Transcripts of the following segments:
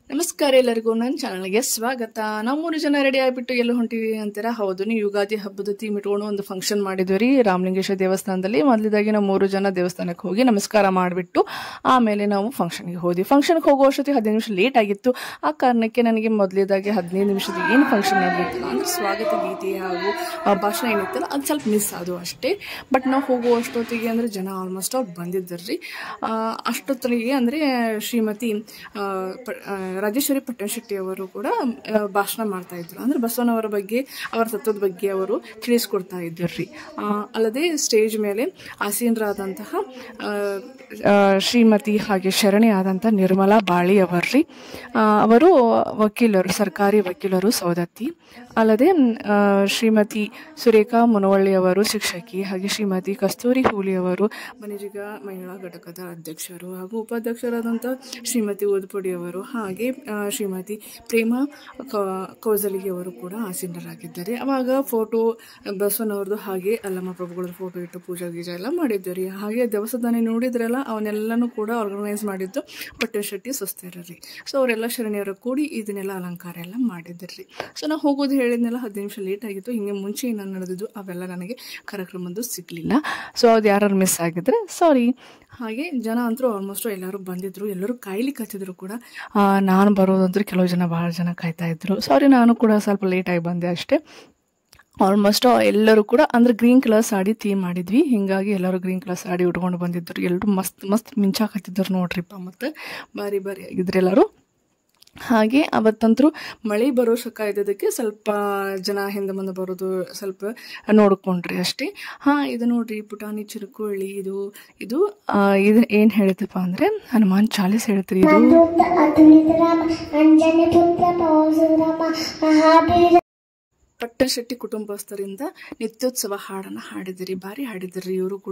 ನಮಸ್ಕಾರ ಎಲ್ಲರಿಗೂ ನನ್ನ ಚಾನಲ್ಗೆ ಸ್ವಾಗತ ನಾವು ಮೂರು ಜನ ರೆಡಿ ಆಗಿಬಿಟ್ಟು ಎಲ್ಲ ಹೊಂಟಿವಿ ಅಂತೀರಾ ಹೌದು ನೀವು ಯುಗಾದಿ ಹಬ್ಬದ ಥೀಮ್ ಇಟ್ಕೊಂಡು ಒಂದು ಫಂಕ್ಷನ್ ಮಾಡಿದ್ವಿ ರೀ ರಾಮಲಿಂಗೇಶ್ವರ ದೇವಸ್ಥಾನದಲ್ಲಿ ಮೊದಲಿದಾಗಿ ನಾವು ಮೂರು ಜನ ದೇವಸ್ಥಾನಕ್ಕೆ ಹೋಗಿ ನಮಸ್ಕಾರ ಮಾಡಿಬಿಟ್ಟು ಆಮೇಲೆ ನಾವು ಫಂಕ್ಷನ್ಗೆ ಹೋದ್ವಿ ಫಂಕ್ಷನ್ಗೆ ಹೋಗೋ ಅಷ್ಟೊತ್ತಿಗೆ ಹದಿನೈದು ನಿಮಿಷ ಲೇಟ್ ಆಗಿತ್ತು ಆ ಕಾರಣಕ್ಕೆ ನನಗೆ ಮೊದಲಿದಾಗಿ ಹದಿನೈದು ನಿಮಿಷದ ಏನು ಫಂಕ್ಷನ್ ನಡೆದಿತ್ತು ಅಂದ್ರೆ ಸ್ವಾಗತ ಗೀತೆ ಹಾಗೂ ಆ, ಭಾಷಣ ಏನಿತ್ತಲ್ಲ ಅದು ಸ್ವಲ್ಪ ಮಿಸ್ ಆದವು ಅಷ್ಟೇ ಬಟ್ ನಾವು ಹೋಗೋ ಅಷ್ಟೊತ್ತಿಗೆ ಅಂದರೆ ಜನ ಆಲ್ಮೋಸ್ಟ್ ಅವ್ರು ಬಂದಿದ್ದರು ರೀ ಅಷ್ಟೊತ್ತಿಗೆ ಅಂದರೆ ಶ್ರೀಮತಿ ಆ, ಪ- ಆ, ರಾಜೇಶ್ವರಿ ಪಟ್ಟಣಶೆಟ್ಟಿ ಅವರು ಕೂಡ ಆ, ಭಾಷಣ ಮಾಡ್ತಾ ಇದ್ರು ಅಂದ್ರೆ ಬಸವನವರ ಬಗ್ಗೆ ಅವರ ತತ್ವದ ಬಗ್ಗೆ ಅವರು ತಿಳಿಸ್ಕೊಡ್ತಾ ಇದ್ದರು ರೀ ಅಲ್ಲದೆ ಸ್ಟೇಜ್ ಮೇಲೆ ಆಸೀನರಾದಂತಹ ಆ, ಆ, ಶ್ರೀಮತಿ ಹಾಗೆ ಶರಣಿ ಆದಂಥ ನಿರ್ಮಲಾ ಬಾಳಿ ಅವರ್ರಿ ಆ, ಅವರು ವಕೀಲರು ಸರ್ಕಾರಿ ವಕೀಲರು ಸೌದತ್ತಿ ಅಲ್ಲದೆ ಮ್, ಆ, ಶ್ರೀಮತಿ ಸುರೇಖಾ ಮುನವಳ್ಳಿ ಅವರು ಶಿಕ್ಷಕಿ ಹಾಗೆ ಶ್ರೀಮತಿ ಕಸ್ತೂರಿ ಹೂಲಿ ಅವರು ಮನಿಜಿಗ ಮಹಿಳಾ ಘಟಕದ ಅಧ್ಯಕ್ಷರು ಹಾಗೂ ಉಪಾಧ್ಯಕ್ಷರಾದಂಥ ಶ್ರೀಮತಿ ಓದ್ಪುಡಿ ಅವರು ಹಾಗೆ ಆ, ಶ್ರೀಮತಿ ಪ್ರೇಮ ಕ- ಕೌಸಲಿಗೆ ಅವರು ಕೂಡ ಆಸೀನರಾಗಿದ್ದಾರೆ ಅವಾಗ ಫೋಟೋ ಬಸವನವ್ರದ್ದು ಹಾಗೆ ಅಲ್ಲಮ್ಮ ಪ್ರಭುಗಳದ್ದು ಫೋಟೋ ಇಟ್ಟು ಪೂಜಾ ಗೀಜಾ ಎಲ್ಲ ಮಾಡಿದ್ದು ರೀ ಹಾಗೆ ದೇವಸ್ಥಾನ ನೋಡಿದ್ರಲ್ಲ ಅವನ್ನೆಲ್ಲನೂ ಕೂಡ ಆರ್ಗನೈಸ್ ಮಾಡಿದ್ದು ಪಟ್ಟಣ ಶೆಟ್ಟಿ ಸುಸ್ತಿರರಿ ಸೊ ಅವರೆಲ್ಲ ಶರಣಿಯರು ಕೂಡಿ ಇದನ್ನೆಲ್ಲ ಅಲಂಕಾರ ಎಲ್ಲ ಮಾಡಿದ್ರು ರೀ ಸೊ ನಾವು ಹೋಗೋದು ಹೇಳಿದ್ನೆಲ್ಲ ಹದಿನೈದು ನಿಮಿಷ ಲೇಟ್ ಆಗಿತ್ತು ಹಿಂಗೆ ಮುಂಚೆ ಏನೇನು ನಡೆದಿದ್ದು ಅವೆಲ್ಲ ನನಗೆ ಕಾರ್ಯಕ್ರಮದ್ದು ಸಿಗಲಿಲ್ಲ ಸೊ ಅದು ಯಾರು ಮಿಸ್ ಆಗಿದ್ರೆ ಸಾರಿ ಹಾಗೆ ಜನ ಅಂತೂ ಆಲ್ಮೋಸ್ಟ್ ಎಲ್ಲರೂ ಬಂದಿದ್ರು ಎಲ್ಲರೂ ಕಾಯ್ಲಿಕ್ಕೆ ಹತ್ತಿದ್ರು ಕೂಡ ಆ, ನಾನು ಬರೋದಂದ್ರೆ ಕೆಲವು ಜನ ಭಾಳ ಜನ ಕಾಯ್ತಾ ಇದ್ರು ಸಾರಿ ನಾನು ಕೂಡ ಸ್ವಲ್ಪ ಲೇಟಾಗಿ ಬಂದೆ ಅಷ್ಟೇ ಆಲ್ಮೋಸ್ಟ್ ಎಲ್ಲರೂ ಕೂಡ ಅಂದ್ರೆ ಗ್ರೀನ್ ಕಲರ್ ಸಾಡಿ ಥೀಮ್ ಮಾಡಿದ್ವಿ ಹಿಂಗಾಗಿ ಎಲ್ಲರೂ ಗ್ರೀನ್ ಕಲರ್ ಸಾಡಿ ಉಟ್ಕೊಂಡು ಬಂದಿದ್ರು ಎಲ್ಲರೂ ಮಸ್ತ್ ಮಸ್ತ್ ಮಿಂಚಾಕತ್ತಿದ್ರು ನೋಡ್ರಿಪ್ಪ ಮತ್ತು ಬಾರಿ ಬಾರಿ ಆಗಿದ್ರು ಎಲ್ಲರೂ ಹಾಗೆ ಅವತ್ತಂತರೂ ಮಳೆ ಬರೋ ಶಕ ಇದ್ದದಕ್ಕೆ ಸ್ವಲ್ಪ ಜನ ಹಿಂದೆ ಮುಂದೆ ಬರೋದು ಸ್ವಲ್ಪ ನೋಡ್ಕೊಂಡ್ರಿ ಅಷ್ಟೇ ಹಾಂ ಇದು ನೋಡ್ರಿ ಪುಟಾಣಿ ಚಿರುಕುಳ್ಳಿ ಇದು ಇದು ಆ, ಇದು ಏನು ಹೇಳ್ತಪ್ಪ ಅಂದರೆ ಹನುಮಾನ್ ಚಾಲೀಸ್ ಹೇಳ್ತೀರಿ ಇದು ಅತುಲಿತ ಅತುಲಿತ ರಾಮ ಅಂಜನೆ ಪುತ್ರ ಪವಸುರಾಮ ಮಹಾಬೀರ ಪಟ್ಟಶೆಟ್ಟಿ ಕುಟುಂಬಸ್ಥರಿಂದ ನಿತ್ಯೋತ್ಸವ ಹಾಡನ್ನು ಹಾಡಿದಿರಿ ಭಾರಿ ಹಾಡಿದಿರಿ ಇವರು ಕೂಡ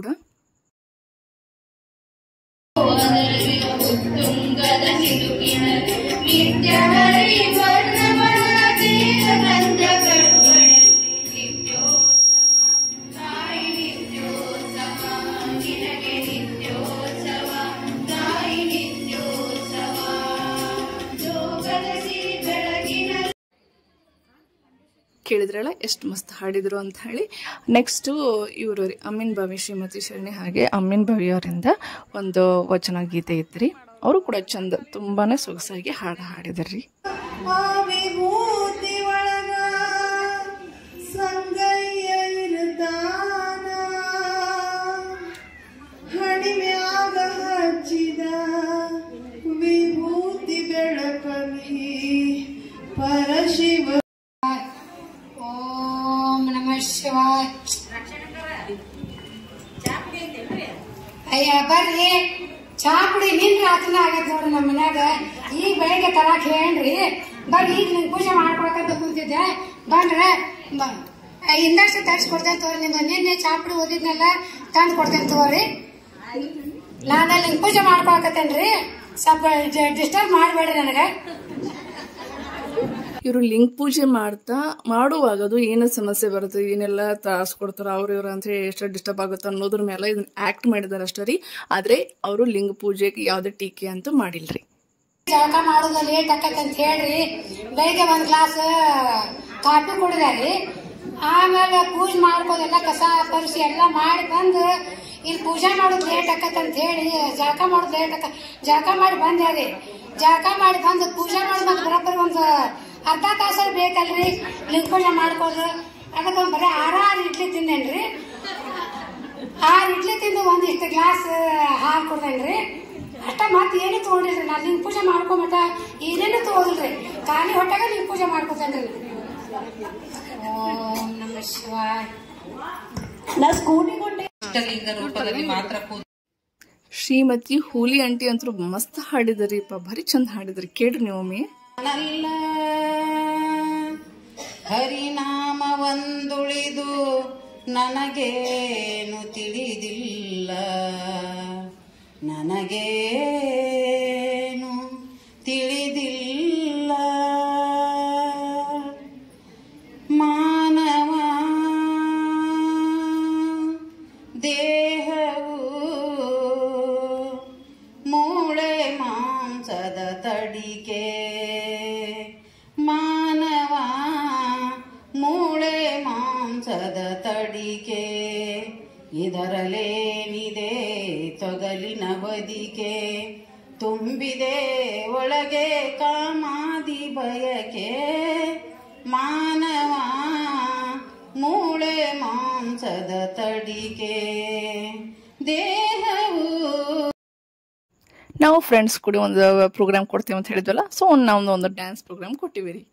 ಕೇಳಿದ್ರಲ್ಲ ಎಷ್ಟು ಮಸ್ತ್ ಹಾಡಿದ್ರು ಅಂತ ಹೇಳಿ ನೆಕ್ಸ್ಟು ಇವರು ರೀ ಅಮೀನ್ ಭವಿ ಶ್ರೀಮತಿ ಶರಣಿ ಹಾಗೆ ಅಮೀನ್ ಭವಿ ಅವರಿಂದ ಒಂದು ವಚನ ಗೀತೆ ಇತ್ತು ಅವರು ಕೂಡ ಚಂದ ತುಂಬಾನೇ ಸೊಗಸಾಗಿ ಹಾಡು ಹಾಡಿದ್ರಿ ಆ ವಿಭೂತಿ ಒಳಗ ಸಂಗಯ್ಯ ಇರ್ತಾನ ಹಣಿಮ್ಯಾಗ ಹಚ್ಚಿದ ವಿಭೂತಿ ಬೆಳಕಲಿ ಪರಶಿವ ಓಂ ನಮಃ ಶಿವಾಯ ಅಯ್ಯ ಬರ್ರಿ ಚಾ ಕುಡಿ ನಿನ್ ರಾತ್ರಿ ಆಗೈತೆ ನೋಡ್ರಿ ನಮ್ಮ ಮನ್ಯಾಗ ಈಗ ಬೆಳಿಗ್ಗೆ ತರಾಕ್ ಹೇಳ್ರಿ ಬರ್ರಿ ಈಗ ನಿಂಗೆ ಪೂಜೆ ಮಾಡ್ಕೊಳಕಂತ ಕುಂತಿದ್ದೆ ಬಂದ್ರೆ ಇಂದಷ್ಟು ತರಿಸ್ಕೊಡ್ತೇನೆ ತಗೋರಿ ನಿಮ್ಗೆ ನಿನ್ನೆ ಚಾ ಪುಡಿ ಓದಿದ್ನೆಲ್ಲ ತಂದು ಕೊಡ್ತೇನೆ ತಗೋರಿ ನಾನು ಅಲ್ಲಿ ಪೂಜೆ ಮಾಡ್ಕೊಳಕತ್ತೇನ್ರಿ ಸ್ವಲ್ಪ ಡಿಸ್ಟರ್ಬ್ ಮಾಡಬೇಡ್ರಿ ನನಗೆ ಇವರು ಲಿಂಗ ಪೂಜೆ ಮಾಡ್ತಾ ಮಾಡುವಾಗ ಅದು ಏನು ಸಮಸ್ಯೆ ಬರುತ್ತೆ ಏನೆಲ್ಲ ತ್ರಾಸ ಕೊಡ್ತಾರ ಅವ್ರು ಇವ್ರು ಅಂತ ಹೇಳಿ ಎಷ್ಟು ಡಿಸ್ಟರ್ಬ್ ಆಗುತ್ತೆ ಅನ್ನೋದ್ರ ಮೇಲೆ ಇದನ್ನ ಆಕ್ಟ್ ಮಾಡಿದಾರೆ ಅಷ್ಟೇ ರೀ ಆದ್ರೆ ಅವರು ಲಿಂಗ ಪೂಜೆಗೆ ಯಾವುದೇ ಟೀಕೆ ಅಂತೂ ಮಾಡಿಲ್ರಿ ಜಳಕ ಮಾಡೋದು ಲೇಟ್ ಆಕತ್ ಅಂತ ಹೇಳ್ರಿ ಬೆಳಿಗ್ಗೆ ಒಂದ್ ಗ್ಲಾಸ್ ಕಾಫಿ ಕುಡ್ದಾರಿ ಆಮೇಲೆ ಪೂಜೆ ಮಾಡ್ಕೋದೆಲ್ಲ ಕಸ ಪರಿಸಿ ಎಲ್ಲ ಮಾಡಿ ಬಂದು ಇಲ್ಲಿ ಪೂಜೆ ಮಾಡೋದು ಲೇಟ್ ಆಕತ್ ಅಂತ ಹೇಳಿ ಜಳಕ ಮಾಡೋದು ಲೇಟ್ ಆಕ ಜಳಕ ಮಾಡಿ ಬಂದ್ಯಾರಿ ಜಳಕ ಮಾಡಿ ಬಂದು ಪೂಜೆ ಮಾಡಿ ಬಂದು ಬರೋಬ್ಬರಿ ಒಂದು ಅರ್ಧ ತಾಸ ಬೇಕಲ್ರಿ ಲಿಂಗ ಪೂಜೆ ಮಾಡ್ಕೋದು ಅದಕ್ಕೆ ಒಂದು ಬರೀ ಆರಾರು ಇಡ್ಲಿ ತಿಂದೇನ್ರಿ ಆರು ಇಡ್ಲಿ ತಿಂದು ಒಂದಿಷ್ಟು ಗ್ಲಾಸ್ ಹಾಲು ಕುಡ್ದೇನ್ರಿ ಅಷ್ಟ ಮತ್ತೆ ಏನು ತಗೊಂಡಿಲ್ರಿ ನಾನು ನಿಂಗೆ ಪೂಜೆ ಮಾಡ್ಕೊ ಮಟ ಏನೇನು ತಗೋದಿಲ್ರಿ ಖಾಲಿ ಹೊಟ್ಟೆಗೆ ನೀವು ಪೂಜೆ ಮಾಡ್ಕೊತೇನ್ರಿ ಓಂ ನಮಃ ಶಿವಾಯ ಶ್ರೀಮತಿ ಹೂಲಿ ಆಂಟಿ ಅಂತೂ ಮಸ್ತ್ ಹಾಡಿದ್ರಿಪ್ಪ ಭಾರಿ ಚಂದ ಹಾಡಿದ್ರಿ ಕೇಳ್ರಿ ನೀವೊಮ್ಮೆ ನಲ್ಲ ಹರಿನಾಮ ಒಂದುಳಿದು ನನಗೇನು ತಿಳಿದಿಲ್ಲ ನನಗೇನು ತಿಳಿದಿಲ್ಲ ಮಾನವ ದೇಹವು ಮೂಳೆ ಮಾಂಸದ ತಡಿಕೆ ಮಾನವ ಮೂಳೆ ಮಾಂಸದ ತಡಿಕೆ ಇದರಲೇನಿದೆ ತೊಗಲಿನ ಬದಿಕೆ ತುಂಬಿದೆ ಒಳಗೆ ಕಾಮಾದಿ ಬಯಕೆ ಮಾನವ ಮೂಳೆ ಮಾಂಸದ ತಡಿಕೆ ದೇಹವು ನಾವು ಫ್ರೆಂಡ್ಸ್ ಕೂಡ ಒಂದು ಪ್ರೋಗ್ರಾಮ್ ಕೊಡ್ತೀವಿ ಅಂತ ಹೇಳಿದ್ವಲ್ಲ ಸೊ ನಾವು ಒಂದು ಡ್ಯಾನ್ಸ್ ಪ್ರೋಗ್ರಾಮ್ ಕೊಟ್ಟಿವಿ ರೀ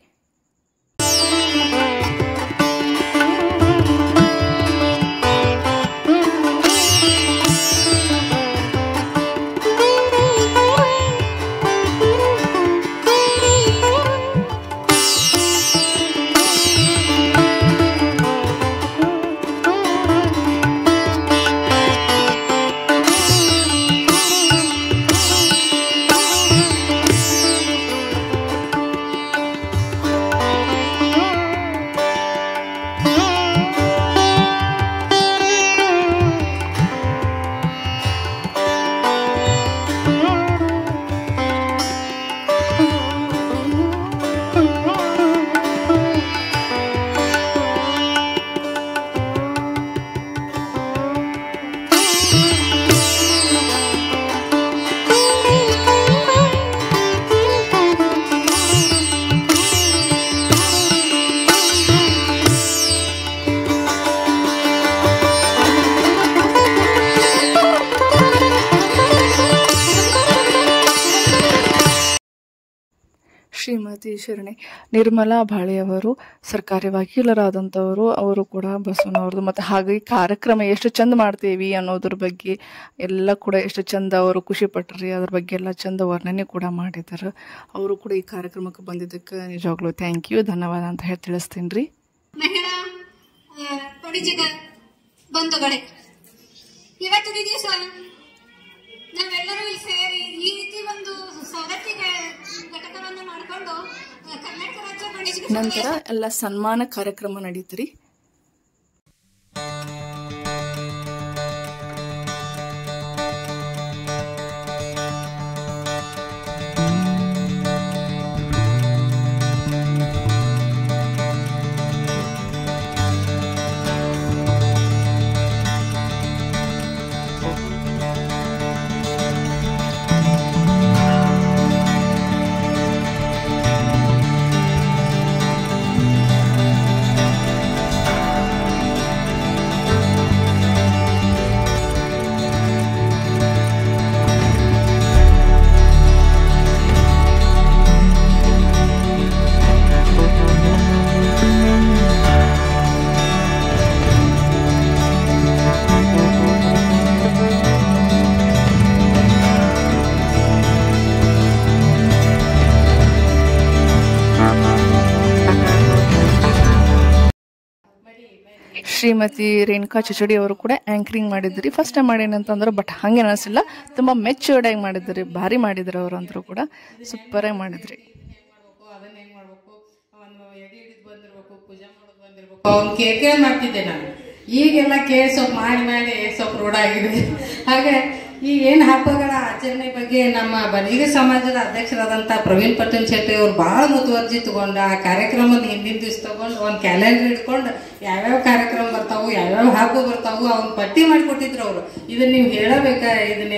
ಶ್ರೀಮತಿ ಶರಣೆ ನಿರ್ಮಲಾ ಬಾಳೆಯವರು ಸರ್ಕಾರಿ ವಕೀಲರಾದಂಥವರು ಅವರು ಕೂಡ ಬಸವನವ್ರದ್ದು ಮತ್ತು ಹಾಗೆ ಈ ಕಾರ್ಯಕ್ರಮ ಎಷ್ಟು ಚಂದ ಮಾಡ್ತೀವಿ ಅನ್ನೋದ್ರ ಬಗ್ಗೆ ಎಲ್ಲ ಕೂಡ ಎಷ್ಟು ಚಂದ ಅವರು ಖುಷಿ ಪಟ್ರಿ ಅದ್ರ ಬಗ್ಗೆ ಎಲ್ಲ ಚಂದ ವರ್ಣನೆ ಕೂಡ ಮಾಡಿದ್ದಾರೆ ಅವರು ಕೂಡ ಈ ಕಾರ್ಯಕ್ರಮಕ್ಕೆ ಬಂದಿದ್ದಕ್ಕೆ ನಿಜವಾಗ್ಲೂ ಥ್ಯಾಂಕ್ ಯು ಧನ್ಯವಾದ ಅಂತ ಹೇಳಿ ತಿಳಿಸ್ತೀನಿ ರೀ ಮಹಿಳಾ ಆ, ಕೊಡಿಜಿಗ ಬಂಧುಗಳೇ ಇವತ್ತಿನ ದಿವಸ ನಾವೆಲ್ಲರೂ ಇಲ್ಲಿ ಸೇರಿ ಈ ರೀತಿ ಒಂದು ಸವದತ್ತಿ ಘ- ಘಟಕವನ್ನು ಮಾಡಿಕೊಂಡು ಆ, ಕರ್ನಾಟಕ ರಾಜ್ಯ ಕೊಡಿಜಿಗ ನಂತರ ಎಲ್ಲ ಸನ್ಮಾನ ಕಾರ್ಯಕ್ರಮ ನಡೀತ್ರಿ ಶ್ರೀಮತಿ ರೇಣುಕಾ ಚಚಡಿ ಅವರು ಕೂಡ ಆಂಕರಿಂಗ್ ಮಾಡಿದ್ರಿ ಫಸ್ಟ್ ಟೈಮ್ ಮಾಡೇನಂತಂದ್ರೆ ಬಟ್ ಹಂಗೆ ಅನಿಸಿಲ್ಲ ತುಂಬ ಮೆಚ್ಯೂರ್ಡ್ ಆಗಿ ಮಾಡಿದ್ರಿ ಭಾರಿ ಮಾಡಿದ್ರು ಅವ್ರು ಅಂದ್ರು ಕೂಡ ಸೂಪರ್ ಆಗಿ ಮಾಡಿದ್ರಿ ಅದನ್ನ ಹೆಂಗ್ ಮಾಡ್ಬೇಕು ಒಂದು ಎಡೆ ಹಿಡಿದು ಬಂದಿರ್ಬೇಕು ಪೂಜೆ ಮಾಡೋದು ಬಂದಿರ್ಬೇಕು ಅವ್ನ ಕೇಕೆ ಮಾಡ್ತಿದ್ದೆ ನಾನು ಈಗೆಲ್ಲ ಕೇ ಸ್ವಲ್ಪ ಮಾಡಿ ಮಾಡಿ ಸ್ವಲ್ಪ ರೂಢ ಆಗಿದೆ ಹಾಗೆ ಈ ಏನ್ ಹಬ್ಬಗಳ ಆಚರಣೆ ಬಗ್ಗೆ ನಮ್ಮ ಬನಿಗ ಸಮಾಜದ ಅಧ್ಯಕ್ಷರಾದಂತ ಪ್ರವೀಣ್ ಪಟ್ಟಣ್ ಶೆಟ್ಟಿ ಅವ್ರು ಬಹಳ ಮುತುವರ್ಜಿ ತಗೊಂಡು ಆ ಕಾರ್ಯಕ್ರಮದ ಹಿಂದಿನ ದಿವಸ ತಗೊಂಡು ಒಂದ್ ಕ್ಯಾಲೆಂಡರ್ ಇಟ್ಕೊಂಡು ಯಾವ್ಯಾವ ಕಾರ್ಯಕ್ರಮ ಬರ್ತಾವು ಯಾವ್ಯಾವ ಹಬ್ಬ ಬರ್ತಾವು ಅವ್ನ ಪಟ್ಟಿ ಮಾಡಿಕೊಟ್ಟಿದ್ರು ಅವರು ಇದನ್ನ ನೀವು ಹೇಳಬೇಕಾ ಇದನ್ನ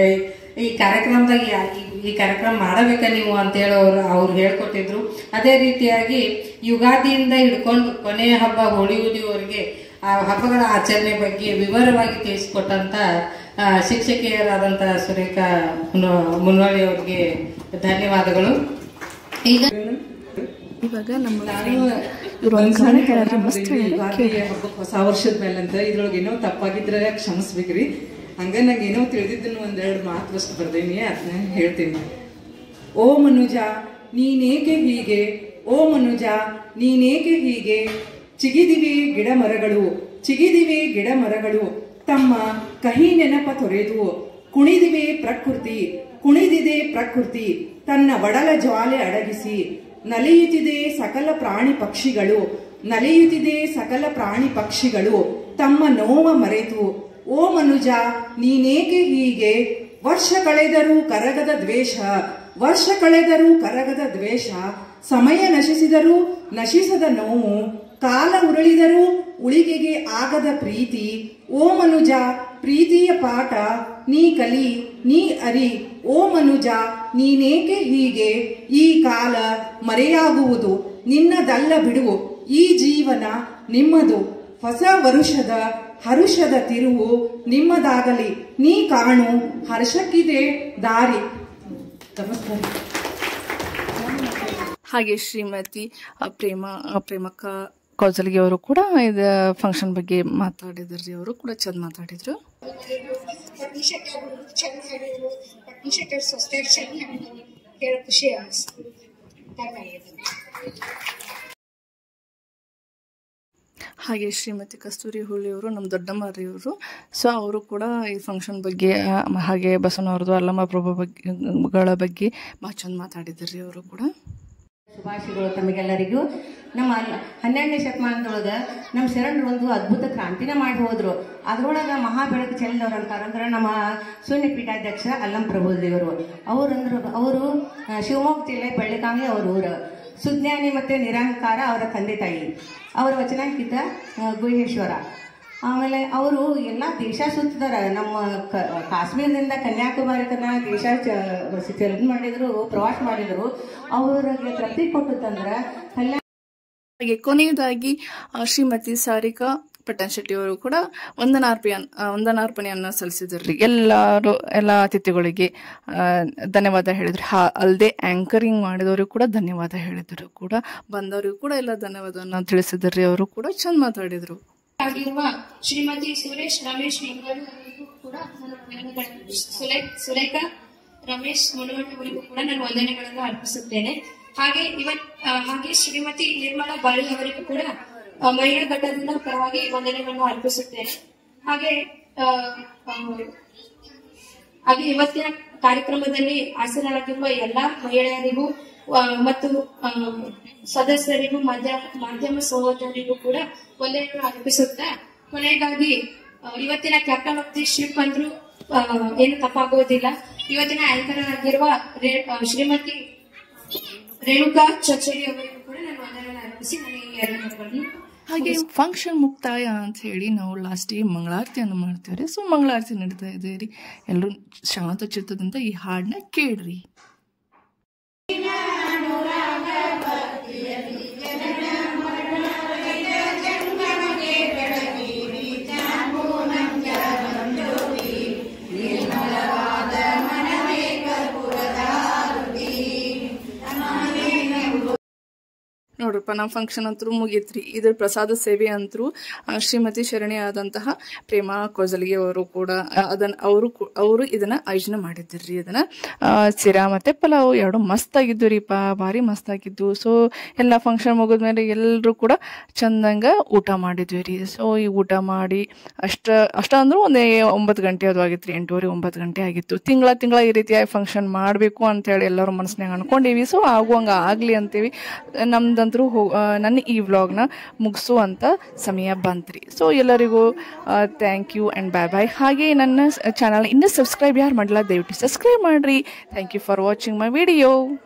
ಈ ಕಾರ್ಯಕ್ರಮದಾಗ ಯಾ- ಈ- ಈ ಕಾರ್ಯಕ್ರಮ ಮಾಡಬೇಕ ನೀವು ಅಂತೇಳಿ ಅವ್ರು ಅವ್ರು ಹೇಳ್ಕೊಟ್ಟಿದ್ರು ಅದೇ ರೀತಿಯಾಗಿ ಯುಗಾದಿಯಿಂದ ಹಿಡ್ಕೊಂಡು ಕೊನೆಯ ಹಬ್ಬ ಹೋಳಿ ಹುಲಿಯವರೆಗೆ ಆ ಹಬ್ಬಗಳ ಆಚರಣೆ ಬಗ್ಗೆ ವಿವರವಾಗಿ ತಿಳಿಸಿಕೊಟ್ಟಂತ ಆ, ಶಿಕ್ಷಕಿಯರಾದಂತ ಸುರೇಖಾ ಮುನ್ನ- ಮುನ್ನೋಳಿ ಅವರಿಗೆ ಧನ್ಯವಾದಗಳು ಈಗ ಇವಾಗ ನಮ್ಮ ಇವ್ರು ಒಂದು ಗಾನ ಹೇಳ್ಯಾರ ಮಸ್ತ್ ಹೇಳ್ಯಾರ ಯುಗಾದಿ ಹಬ್ಬಕ್ಕೆ ಹೊಸ ವರ್ಷದ ಮೇಲೆ ಅಂತ ಇದ್ರೊಳಗೆ ಏನೋ ತಪ್ಪಾಗಿದ್ರೆ ಕ್ಷಮಿಸ್ಬೇಕ್ರಿ ಹಂಗ ನಂಗೆ ಏನೋ ತಿಳಿದಿದ್ದನ್ನು ಒಂದೆರಡು ಮಾತು ಅಷ್ಟು ಬರ್ದೇನಿ ಅದನ್ನ ಹೇಳ್ತೀನಿ ಓ ಮನುಜ ನೀನೇಕೆ ಹೀಗೆ ಓ ಮನುಜ ನೀನೇಕೆ ಹೀಗೆ ಚಿಗಿದಿವೆ ಗಿಡ ಮರಗಳು ಚಿಗಿದಿವೆ ಗಿಡ ಮರಗಳು ತಮ್ಮ ಕಹಿ ನೆನಪ ತೊರೆದು ಕುಣಿದಿವೆ ಪ್ರಕೃತಿ ಕುಣಿದಿದೆ ಪ್ರಕೃತಿ ತನ್ನ ಒಡಲ ಜ್ವಾಲೆ ಅಡಗಿಸಿ ನಲಿಯುತ್ತಿದೆ ಸಕಲ ಪ್ರಾಣಿ ಪಕ್ಷಿಗಳು ನಲಿಯುತ್ತಿದೆ ಸಕಲ ಪ್ರಾಣಿ ಪಕ್ಷಿಗಳು ತಮ್ಮ ನೋವ ಮರೆತು ಓ ಮನುಜ ನೀನೇಕೆ ಹೀಗೆ ವರ್ಷ ಕಳೆದರೂ ಕರಗದ ದ್ವೇಷ ವರ್ಷ ಕಳೆದರೂ ಕರಗದ ದ್ವೇಷ ಸಮಯ ನಶಿಸಿದರೂ ನಶಿಸದ ನೋವು ಕಾಲ ಉರುಳಿದರೂ ಉಳಿಗೆಗೆ ಆಗದ ಪ್ರೀತಿ ಓ ಮನುಜ ಪ್ರೀತಿಯ ಪಾಠ ನೀ ಕಲಿ ನೀ ಅರಿ ಓ ಮನುಜ ನೀನೇಕೆ ಹೀಗೆ ಈ ಕಾಲ ಮರೆಯಾಗುವುದು ನಿನ್ನದಲ್ಲ ಬಿಡುವು ಈ ಜೀವನ ನಿಮ್ಮದು ಹೊಸ ವರುಷದ ಹರುಷದ ತಿರುವು ನಿಮ್ಮದಾಗಲಿ ನೀ ಕಾಣು ಹರ್ಷಕ್ಕಿದೆ ದಾರಿ ನಮಸ್ಕಾರ ಹಾಗೆ ಶ್ರೀಮತಿ ಅ, ಪ್ರೇಮ ಅ, ಪ್ರೇಮಕ್ಕ ಕೌಸಲ್ಗಿ ಅವರು ಕೂಡ ಇದು ಫಂಕ್ಷನ್ ಬಗ್ಗೆ ಮಾತಾಡಿದ್ರಿ ಅವರು ಕೂಡ ಚಂದ ಮಾತಾಡಿದ್ರು ಪಟ್ನಿ ಶೆಟ್ಟಿ ಅವರು ಚಂದ ಹೇಳಿದ್ರು ಪಟ್ನಿ ಶೆಟ್ಟಿ ಸ್ವಸ್ಥೆ ಚಂದ ಹೇಳಿದ್ರು ಕೇಳಿ ಖುಷಿ ಅನಿಸ್ತು ಹಾಗೆ ಶ್ರೀಮತಿ ಕಸ್ತೂರಿ ಹುಳಿ ಅವರು ನಮ್ಮ ದೊಡ್ಡಮ್ಮರಿ ಅವರು ಸೊ ಅವರು ಕೂಡ ಈ ಫಂಕ್ಷನ್ ಬಗ್ಗೆ ಆ, ಹಾಗೆ ಬಸವನವ್ರದ್ದು ಅಲ್ಲಮ್ಮ ಪ್ರಭು ಬಗ್ಗೆ ಗಳ ಬಗ್ಗೆ ಭಾಳ ಚಂದ ಮಾತಾಡಿದ್ರಿ ಅವರು ಕೂಡ ಶುಭಾಶಯಗಳು ತಮಗೆಲ್ಲರಿಗೂ ನಮ್ಮ ಅಲ್ಲ- ಹನ್ನೆರಡನೇ ಶತಮಾನದೊಳಗೆ ನಮ್ಮ ಶರಣರು ಒಂದು ಅದ್ಭುತ ಕ್ರಾಂತಿನ ಮಾಡಿ ಹೋದ್ರು ಅದ್ರೊಳಗೆ ಮಹಾ ಬೆಳಕು ಚೆಲ್ಲಿದವ್ರು ಅಂತಾರಂದ್ರೆ ನಮ್ಮ ಶೂನ್ಯ ಪೀಠಾಧ್ಯಕ್ಷ ಅಲ್ಲಂ ಪ್ರಭುದೇವರು ಅವರಂದ್ರು ಅವರು ಆ, ಶಿವಮೊಗ್ಗ ಜಿಲ್ಲೆ ಬೆಳ್ಳಿಕಾಂಗಿ ಅವ್ರ ಊರು ಸುಜ್ಞಾನಿ ಮತ್ತು ನಿರಾಂಕಾರ ಅವರ ತಂದೆ ತಾಯಿ ಅವರ ವಚನಾಂಕಿತ ಆ, ಗುಹೇಶ್ವರ ಆಮೇಲೆ ಅವರು ಎಲ್ಲ ದೇಶ ಸುತ್ತಿದಾರ ನಮ್ಮ ಕ ಕಾಶ್ಮೀರದಿಂದ ಕನ್ಯಾಕುಮಾರಿ ತನ ದೇಶ ಚಲನ ಮಾಡಿದ್ರು ಪ್ರವಾಸ ಮಾಡಿದ್ರು ಅವ್ರಿಗೆ ತೃಪ್ತಿ ಕೊಟ್ಟಂದ್ರೆ ಕಲ್ಯಾಣ ಹಾಗೆ ಕೊನೆಯದಾಗಿ ಆ, ಶ್ರೀಮತಿ ಸಾರಿಕಾ ಪಟ್ಟಣ್ ಶೆಟ್ಟಿ ಅವರು ಕೂಡ ವಂದನಾರ್ಪಣೆ ವಂದನಾರ್ಪಣೆಯನ್ನು ಸಲ್ಲಿಸಿದ್ರಿ ಎಲ್ಲರೂ ಎಲ್ಲ ಅತಿಥಿಗಳಿಗೆ ಆ, ಧನ್ಯವಾದ ಹೇಳಿದ್ರು ಹಾ ಅಲ್ಲದೆ ಆಂಕರಿಂಗ್ ಮಾಡಿದವರು ಕೂಡ ಧನ್ಯವಾದ ಹೇಳಿದರು ಕೂಡ ಬಂದವರಿಗೂ ಕೂಡ ಎಲ್ಲ ಧನ್ಯವಾದವನ್ನು ತಿಳಿಸಿದ್ರಿ ಅವರು ಕೂಡ ಚಂದ ಮಾತಾಡಿದರು ಆಗಿರುವ ಶ್ರೀಮತಿ ಸುರೇಶ್ ರಮೇಶ್ ಹಿಂಗರು ಅವರಿಗೂ ಕೂಡ ನನ್ನ ವಂದನೆಗಳನ್ನು ಸುಲೇ ಸುಲೇಖಾ ರಮೇಶ್ ಮುನವಟ್ ಅವರಿಗೂ ಕೂಡ ನಾನು ವಂದನೆಗಳನ್ನು ಅರ್ಪಿಸುತ್ತೇನೆ ಹಾಗೆ ಇವತ್ ಆ, ಹಾಗೆ ಶ್ರೀಮತಿ ನಿರ್ಮಲಾ ಬಾಳಿ ಅವರಿಗೂ ಕೂಡ ಆ, ಮಹಿಳಾ ಘಟಕದಿಂದ ಪರವಾಗಿ ವಂದನೆಗಳನ್ನು ಅರ್ಪಿಸುತ್ತೇನೆ ಹಾಗೆ ಆ, ಆ, ಹಾಗೆ ಇವತ್ತಿನ ಕಾರ್ಯಕ್ರಮದಲ್ಲಿ ಹಾಸನರಾಗಿರುವ ಎಲ್ಲಾ ಮಹಿಳೆಯರಿಗೂ ಆ, ಮತ್ತು ಆ, ಸದಸ್ಯರಿಗೂ ಮಧ್ಯ ಮಾಧ್ಯಮ ಸಹೋದರಿಗೂ ಕೂಡ ವಂದನೆಗಳನ್ನು ಅರ್ಪಿಸುತ್ತಾ ಕೊನೆಯದಾಗಿ ಆ, ಇವತ್ತಿನ ಕ್ಯಾಪ್ಟನ್ ಆಫ್ ದಿ ಶಿಪ್ ಅಂದ್ರೂ ಆ, ಏನು ತಪ್ಪಾಗೋದಿಲ್ಲ ಇವತ್ತಿನ ಆಂಕರ್ ಆಗಿರುವ ರೇ- ಆ, ಶ್ರೀಮತಿ ರೇಣುಕಾ ಚಚ್ಚಡಿ ಅವರಿಗೂ ಕೂಡ ನಾನು ವಂದನೆಗಳನ್ನು ಅರ್ಪಿಸಿ ನನಗೆ ಈ ಎರಡು ಮಾತುಗಳನ್ನು ಹಾಗೆ ಫಂಕ್ಷನ್ ಮುಕ್ತಾಯ ಅಂತ ಹೇಳಿ ನಾವು ಲಾಸ್ಟಿಗೆ ಮಂಗಳಾರತಿಯನ್ನು ಮಾಡ್ತೇವೆ ರೀ ಸೊ ಮಂಗಳಾರತಿ ನಡೀತಾ ಇದೆ ರೀ ಎಲ್ಲರೂ ಶಾಂತ ಚಿತ್ತದಿಂದ ಈ ಹಾಡನ್ನ ಕೇಳ್ರಿ ನೋಡ್ರಪ್ಪ ನಮ್ಮ ಫಂಕ್ಷನ್ ಅಂತೂ ಮುಗೀತ್ರಿ ಇದ್ರ ಪ್ರಸಾದ ಸೇವೆ ಅಂತೂ ಶ್ರೀಮತಿ ಶರಣಿ ಆದಂತಹ ಪ್ರೇಮ ಕೊಜಲ್ಗಿ ಅವರು ಕೂಡ ಆ, ಅದನ್ನ ಅವರು ಅವರು ಇದನ್ನ ಆಯೋಜನೆ ಮಾಡಿದ್ರಿ ಇದನ್ನ ಆ, ಸಿರಾ ಮತ್ತೆ ಪಲಾವ್ ಎರಡು ಮಸ್ತ್ ಆಗಿದ್ದು ರೀ ಪಾ ಭಾರಿ ಮಸ್ತ್ ಆಗಿದ್ದು ಸೊ ಎಲ್ಲ ಫಂಕ್ಷನ್ ಮುಗಿದ್ಮೇಲೆ ಎಲ್ಲರೂ ಕೂಡ ಚಂದಂಗ ಊಟ ಮಾಡಿದ್ವಿ ರೀ ಸೊ ಈ ಊಟ ಮಾಡಿ ಅಷ್ಟ ಅಷ್ಟ ಅಂದ್ರೂ ಒಂದೇ ಒಂಬತ್ತು ಗಂಟೆ ಅದು ಆಗಿತ್ತು ರೀ ಎಂಟೂವರೆ ಒಂಬತ್ತು ಗಂಟೆ ಆಗಿತ್ತು ತಿಂಗಳ ತಿಂಗಳ ಈ ರೀತಿಯಾಗಿ ಫಂಕ್ಷನ್ ಮಾಡಬೇಕು ಅಂತೇಳಿ ಎಲ್ಲರೂ ಮನಸ್ಸಿನಾಗ ಅನ್ಕೊಂಡೀವಿ ಸೊ ಆಗುವಂಗ ಆಗಲಿ ಅಂತೀವಿ ನಮ್ದಂತರೂ ಹೋ ಆ, ನನ್ನ ಈ ವ್ಲಾಗ್ನ ಮುಗಿಸುವಂಥ ಸಮಯ ಬಂತ್ರಿ ಸೊ ಎಲ್ಲರಿಗೂ thank you and bye bye ಹಾಗೆ ನನ್ನ ಚಾನಲ್ ಇನ್ನೂ ಸಬ್ಸ್ಕ್ರೈಬ್ ಯಾರು ಮಾಡಲ್ಲ ದಯವಿಟ್ಟು ಸಬ್ಸ್ಕ್ರೈಬ್ ಮಾಡಿರಿ thank you for watching my video